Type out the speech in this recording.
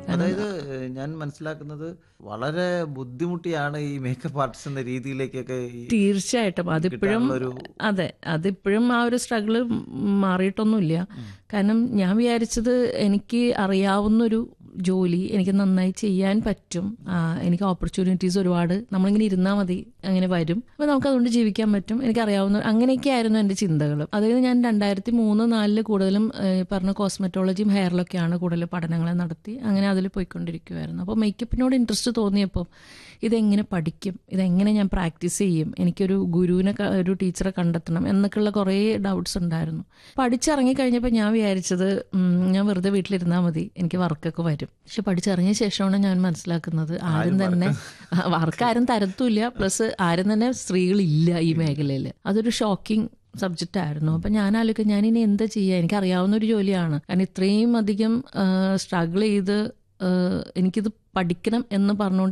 അതായത് ഏഹ്, ഞാൻ മനസ്സിലാക്കുന്നത് വളരെ ബുദ്ധിമുട്ടിയാണ് ഈ മേക്കപ്പ് ആർട്ടിസ്റ്റ് എന്ന രീതിയിലേക്കൊക്കെ ഈ തീർച്ചയായിട്ടും അതിപ്പോഴും കിട്ടാനുള്ളൊരു അതെ അതിപ്പോഴും ആ ഒരു സ്ട്രഗിള് മാറിയിട്ടൊന്നുമില്ല കാരണം ഞാൻ വിചാരിച്ചത് എനിക്ക് അറിയാവുന്നൊരു ജോലി എനിക്ക് നന്നായി ചെയ്യാൻ പറ്റും ആ, എനിക്ക് ഓപ്പർച്യൂണിറ്റീസ് ഒരുപാട് നമ്മളിങ്ങനെ ഇരുന്നാൽ മതി അങ്ങനെ വരും അപ്പോൾ നമുക്ക് അതുകൊണ്ട് ജീവിക്കാൻ പറ്റും എനിക്കറിയാവുന്ന അങ്ങനെയൊക്കെ ആയിരുന്നു എൻ്റെ ചിന്തകൾ അതായത് ഞാൻ രണ്ടായിരത്തി മൂന്ന് നാലില് കൂടുതലും ഏഹ്, പറഞ്ഞ കോസ്മെറ്റോളജിയും ഹെയറിലൊക്കെയാണ് കൂടുതൽ പഠനങ്ങൾ നടത്തി അങ്ങനെ അതിൽ പോയിക്കൊണ്ടിരിക്കുമായിരുന്നു അപ്പോൾ മേക്കപ്പിനോട് ഇൻട്രസ്റ്റ് തോന്നിയപ്പോൾ ഇതെങ്ങനെ പഠിക്കും ഇതെങ്ങനെ ഞാൻ പ്രാക്ടീസ് ചെയ്യും എനിക്കൊരു ഗുരുവിനെ ക- ഒരു ടീച്ചറെ കണ്ടെത്തണം എന്നൊക്കെയുള്ള കുറേ ഡൗട്ട്സ് ഉണ്ടായിരുന്നു പഠിച്ചിറങ്ങി കഴിഞ്ഞപ്പോൾ ഞാൻ വിചാരിച്ചത് ഉം, ഞാൻ വെറുതെ വീട്ടിലിരുന്നാൽ മതി എനിക്ക് വർക്കൊക്കെ വരും പക്ഷെ പഠിച്ചിറങ്ങിയ ശേഷമാണ് ഞാൻ മനസ്സിലാക്കുന്നത് ആരും തന്നെ വർക്ക് ആരും തരത്തുമില്ല പ്ലസ് ആരും തന്നെ സ്ത്രീകളില്ല ഈ മേഖലയിൽ അതൊരു ഷോക്കിംഗ് സബ്ജക്റ്റ് ആയിരുന്നു അപ്പം ഞാൻ ആലോചിക്കുക ഞാൻ ഇനി എന്താ ചെയ്യുക എനിക്ക് അറിയാവുന്ന ഒരു ജോലിയാണ് കാരണം ഇത്രയും അധികം സ്ട്രഗിൾ ചെയ്ത് ആ, എനിക്കിത് പഠിക്കണം എന്ന് പറഞ്ഞുകൊണ്ട്